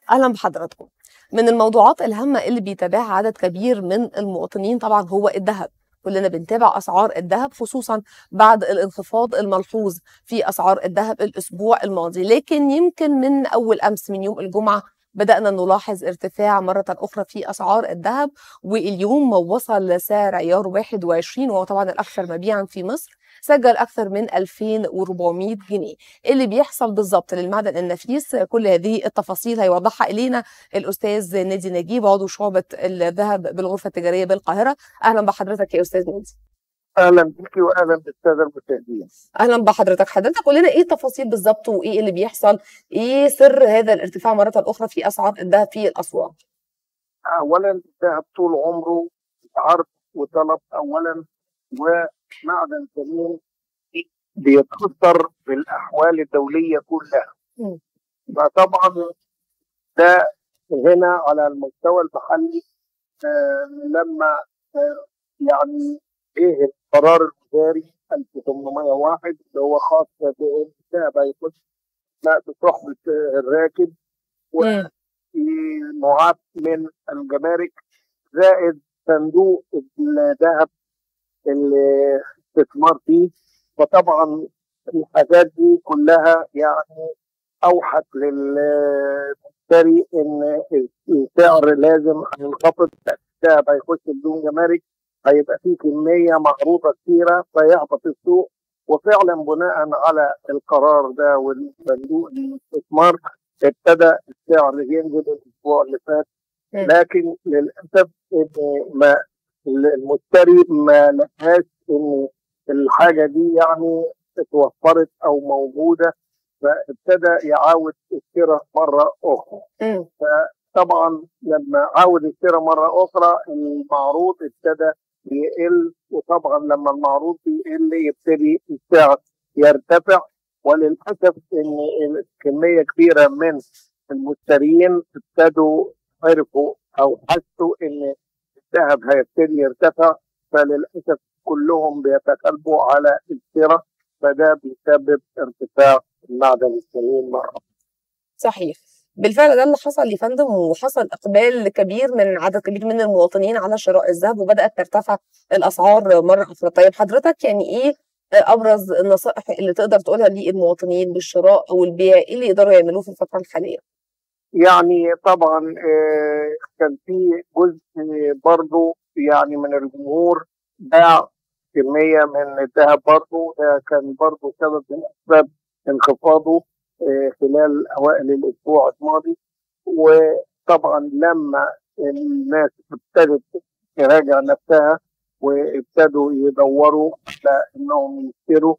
اهلا بحضراتكم من الموضوعات الهامه اللي بيتابعها عدد كبير من المواطنين طبعا هو الذهب كلنا بنتابع اسعار الذهب خصوصا بعد الانخفاض الملحوظ في اسعار الذهب الاسبوع الماضي لكن يمكن من اول امس من يوم الجمعه بدأنا نلاحظ ارتفاع مرة أخرى في أسعار الذهب واليوم وصل سعر عيار 21 وهو طبعا الأكثر مبيعا في مصر سجل أكثر من 2400 جنيه اللي بيحصل بالظبط للمعدن النفيس كل هذه التفاصيل هيوضحها إلينا الأستاذ نادي نجيب عضو شعبة الذهب بالغرفة التجارية بالقاهرة أهلا بحضرتك يا أستاذ نادي اهلا بك واهلا بالساده المشاهدين اهلا بحضرتك حضرتك قول لنا ايه التفاصيل بالظبط وايه اللي بيحصل ايه سر هذا الارتفاع مره اخرى في اسعار الذهب في الاسواق اولا الذهب طول عمره عرض وطلب اولا ومعدن ثمين بيتاثر بالاحوال الدوليه كلها مم. فطبعا ده هنا على المستوى المحلي آه لما آه يعني ايه القرار الوزاري 1801 اللي هو خاص بالذهب هيخش لا بصحبه الراكب مم. ومعاف من الجمارك زائد صندوق الذهب اللي استثمار فيه فطبعا الحاجات دي كلها يعني اوحت للمشتري ان السعر لازم هينخفض الذهب هيخش بدون جمارك هيبقى فيه كميه معروضه كثيره فيهبط السوق وفعلا بناء على القرار ده والصندوق الاستثمار ابتدى السعر ينزل الاسبوع اللي فات مم. لكن للاسف ان ما المشتري ما لقاش ان الحاجه دي يعني اتوفرت او موجوده فابتدى يعاود الشراء مره اخرى مم. طبعا لما عاود الشراء مره اخرى المعروض ابتدى يقل وطبعا لما المعروض بيقل يبتدي السعر يرتفع وللاسف ان كميه كبيره من المشترين ابتدوا عرفوا او حسوا ان الذهب هيبتدي يرتفع فللاسف كلهم بيتقلبوا على الشراء فده بيسبب ارتفاع المعدن الثمين مره صحيح بالفعل ده اللي حصل يا فندم وحصل اقبال كبير من عدد كبير من المواطنين على شراء الذهب وبدات ترتفع الاسعار مره اخرى طيب حضرتك يعني ايه ابرز النصائح اللي تقدر تقولها للمواطنين بالشراء او البيع ايه اللي يقدروا يعملوه في الفتره الحاليه يعني طبعا آه، كان في جزء برضو يعني من الجمهور باع كمية من الذهب برضو ده كان برضو سبب من أسباب انخفاضه آه، خلال أوائل الأسبوع الماضي وطبعا لما الناس ابتدت تراجع نفسها وابتدوا يدوروا على انهم يشتروا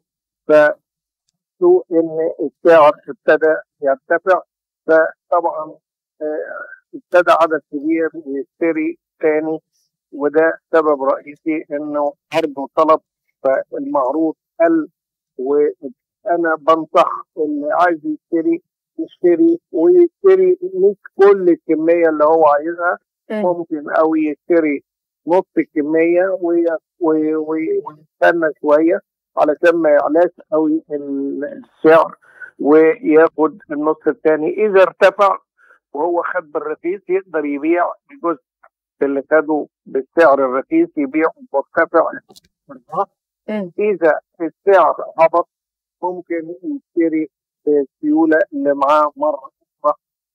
فسوء ان السعر ابتدى يرتفع فطبعا آه، ابتدى عدد كبير يشتري تاني وده سبب رئيسي انه عرض وطلب فالمعروض قل وانا بنصح اللي عايز يشتري يشتري ويشتري مش كل الكميه اللي هو عايزها مم. ممكن قوي يشتري نص الكميه وي- وي- وي- ويستنى شويه علشان ما يعلاش قوي ال- السعر وياخد النص الثاني اذا ارتفع وهو خد بالرخيص يقدر يبيع الجزء اللي خده بالسعر الرخيص يبيعه مرتفع مم. اذا السعر هبط ممكن يشتري السيوله اللي معاه مره اخرى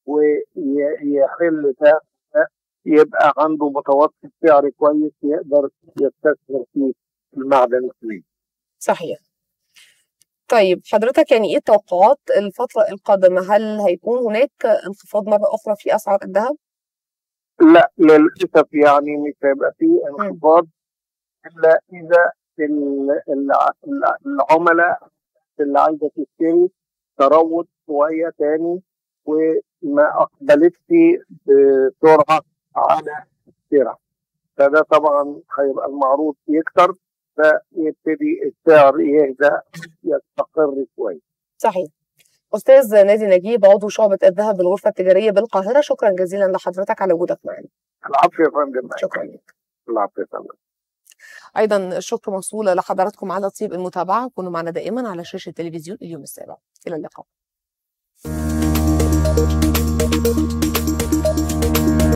ويحل ده ده يبقى عنده متوسط سعر كويس يقدر يستثمر فيه المعدن الثمين. صحيح طيب حضرتك يعني ايه التوقعات الفتره القادمه هل هيكون هناك انخفاض مره اخرى في اسعار الذهب لا للاسف يعني مش هيبقى فيه انخفاض الا اذا ال- الع- الع- العملاء اللي عايزه تشتري تروض شويه تاني وما اقبلتش بسرعه على الشراء فده طبعا هيبقى المعروض يكتر فيبتدي السعر يهدى يستقر شويه صحيح استاذ نادي نجيب عضو شعبه الذهب بالغرفه التجاريه بالقاهره شكرا جزيلا لحضرتك على وجودك معنا العفو يا فندم شكرا لك العفو يا فندم ايضا الشكر موصول لحضراتكم على طيب المتابعه كونوا معنا دائما على شاشه تلفزيون اليوم السابع الى اللقاء